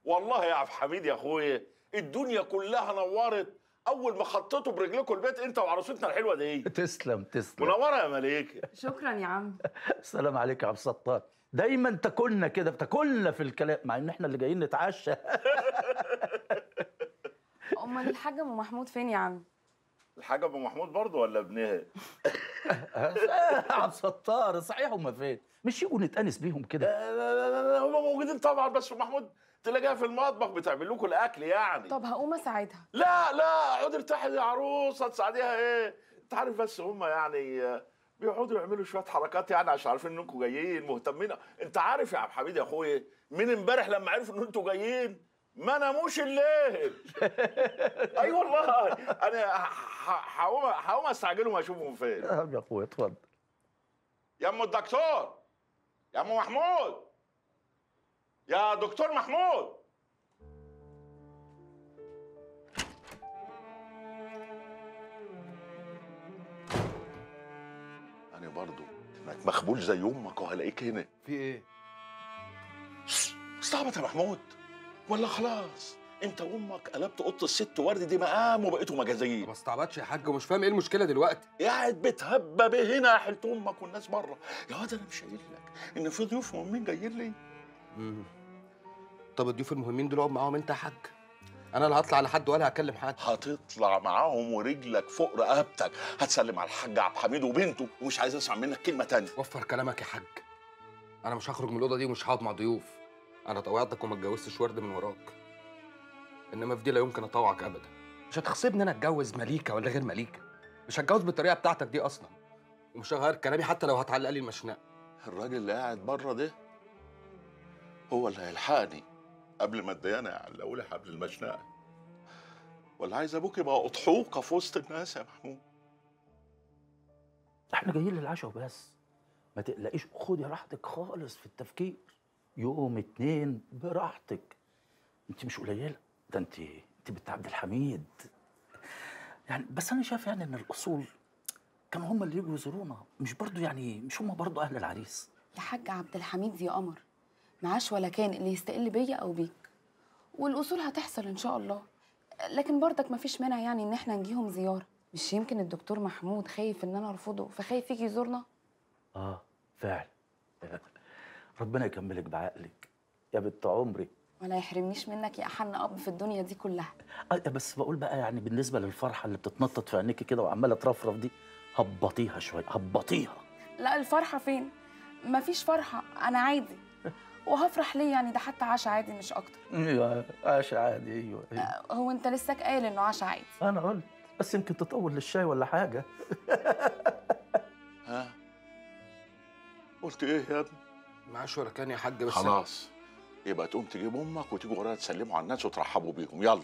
والله يا عبد الحميد يا اخويا الدنيا كلها نورت اول ما خطيتوا برجلكم البيت انت وعروستنا الحلوه دي تسلم تسلم منوره يا مليكه شكرا يا عم السلام عليك يا عبد الستار دايما تاكلنا كده بتاكلنا في الكلام مع ان احنا اللي جايين نتعشى امال الحاج ام محمود فين يا عم الحاجه ابو محمود برضه ولا ابنها عبد الستار صحيح هما فين مش يجوا نتانس بيهم كده لا لا لا لا هم موجودين طبعا بس محمود تلاقيها في المطبخ بتعمل لكم الاكل يعني طب هقوم اساعدها لا لا اقعدي ارتاحي يا عروسه تساعديها ايه انت عارف بس هم يعني آه، بيقعدوا يعملوا شويه حركات يعني عشان عارفين انكم جايين مهتمين انت عارف يا عبد الحميد يا اخويا من امبارح لما عرفوا ان انتوا جايين ما ناموش الليل اي والله انا ه- ه- هقوم هقوم استعجلهم اشوفهم فين طب يا اخويا اتفضل يا ام الدكتور يا ام محمود يا دكتور محمود انا برضو انك مخبول زي امك وهلاقيك هنا في ايه؟ استعبط يا محمود ولا خلاص انت وامك قلبت اوضه الست ورد دي مقام وبقيتوا مجازيين ما استعبطش يا حاج ومش فاهم ايه المشكله دلوقتي قاعد بتهبى به هنا يا حلت امك والناس بره يا واد انا مش قايل لك ان في ضيوف مهمين جايين لي مم. طب الضيوف المهمين دول اقعد معاهم انت يا حاج انا اللي هطلع لحد ولا هكلم حد هتطلع معاهم ورجلك فوق رقبتك هتسلم على الحاج عبد الحميد وبنته ومش عايز اسمع منك كلمه تانية وفر كلامك يا حاج انا مش هخرج من الاوضه دي ومش هقعد مع ضيوف انا طوعتك وما اتجوزتش ورد من وراك انما في دي لا يمكن اطوعك ابدا مش هتخصبني انا اتجوز مليكه ولا غير مليكه مش هتجوز بالطريقه بتاعتك دي اصلا ومش هغير كلامي حتى لو هتعلق لي المشنقه الراجل اللي قاعد بره ده هو اللي هيلحقني قبل ما الديانه يعلقوا لي حبل المشنقه ولا عايز ابوك يبقى اضحوكه في وسط الناس يا محمود احنا جايين للعشاء وبس ما تقلقيش خدي راحتك خالص في التفكير يوم اتنين براحتك انت مش قليله ده انت انت بنت عبد الحميد يعني بس انا شايف يعني ان الاصول كانوا هم اللي يجوا يزورونا مش برضو يعني مش هم برضو اهل العريس يا حاج عبد الحميد يا قمر معاش ولا كان اللي يستقل بيا او بيك والاصول هتحصل ان شاء الله لكن برضك مفيش مانع يعني ان احنا نجيهم زياره مش يمكن الدكتور محمود خايف ان انا ارفضه فخايف يجي يزورنا اه فعلا ربنا يكملك بعقلك يا بنت عمري ولا يحرمنيش منك يا احن اب في الدنيا دي كلها آه بس بقول بقى يعني بالنسبه للفرحه اللي بتتنطط في عينيكي كده وعماله ترفرف دي هبطيها شويه هبطيها لا الفرحه فين مفيش فرحه انا عادي وهفرح ليه يعني ده حتى عشا عادي مش اكتر ايوه عاش عادي ايوه, أيوة. هو انت لسه قايل انه عشا عادي انا قلت بس يمكن تطول للشاي ولا حاجه ها قلت ايه يا ابني معاش ولا كان يا حاج بس خلاص يبقى تقوم تجيب امك وتيجوا ورايا تسلموا على الناس وترحبوا بيهم يلا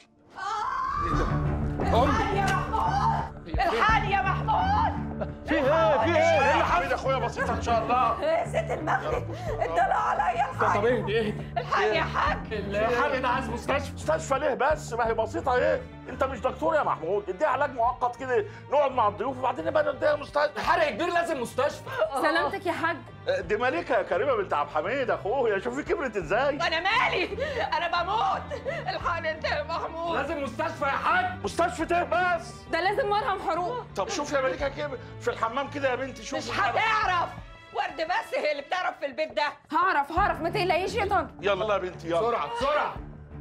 امي يا محمود الحقني يا محمود في ايه في ايه يا حبيبي اخويا بسيطه ان شاء الله ست المغرب اتطلع عليا الحقني طب اهدي اهدي الحقني يا حاج الحاج ده عايز مستشفى مستشفى ليه بس ما هي بسيطه ايه انت مش دكتور يا محمود اديها علاج مؤقت كده نقعد مع الضيوف وبعدين نبقى نديها مستشفى حرق كبير لازم مستشفى سلامتك يا حاج دي ملكه يا كريمه بنت عبد الحميد اخويا شوفي كبرت ازاي وانا مالي انا بموت الحقني انت يا محمود لازم مستشفى يا حاج مستشفى ايه بس ده لازم مرهم حروق طب شوف يا ملكه كده في الحمام كده يا بنتي مش شوفي هتعرف ورد بس هي اللي بتعرف في البيت ده هعرف هعرف ما تقلقيش يا طنط يلا يا بنتي يلا بسرعه بسرعه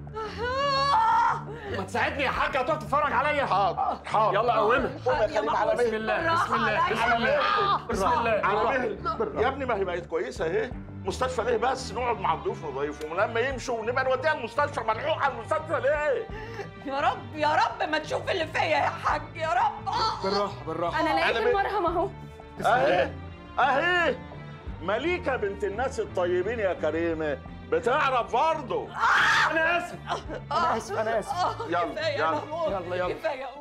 ما تساعدني يا حاج هتقعد تتفرج عليا حاضر حاضر يلا قومها قوم يا كريم على بسم مهلك الله بسم الله بسم الله بسم الله على مهلك يا ابني ما هي بقت كويسه اهي مستشفى ليه بس نقعد مع الضيوف نضيفهم ولما يمشوا نبقى نوديها المستشفى ملحوق على المستشفى ليه يا رب يا رب ما تشوف اللي فيا يا حاج يا رب آه. بالراحه بالراحه انا لقيت أنا ب- المرهم اهو اهي اهي مليكه بنت الناس الطيبين يا كريمه بتعرف برضه انا اسف انا اسف انا اسف آه، يلا، كفايه يا يلا، محمود يلا، يلا. كفايه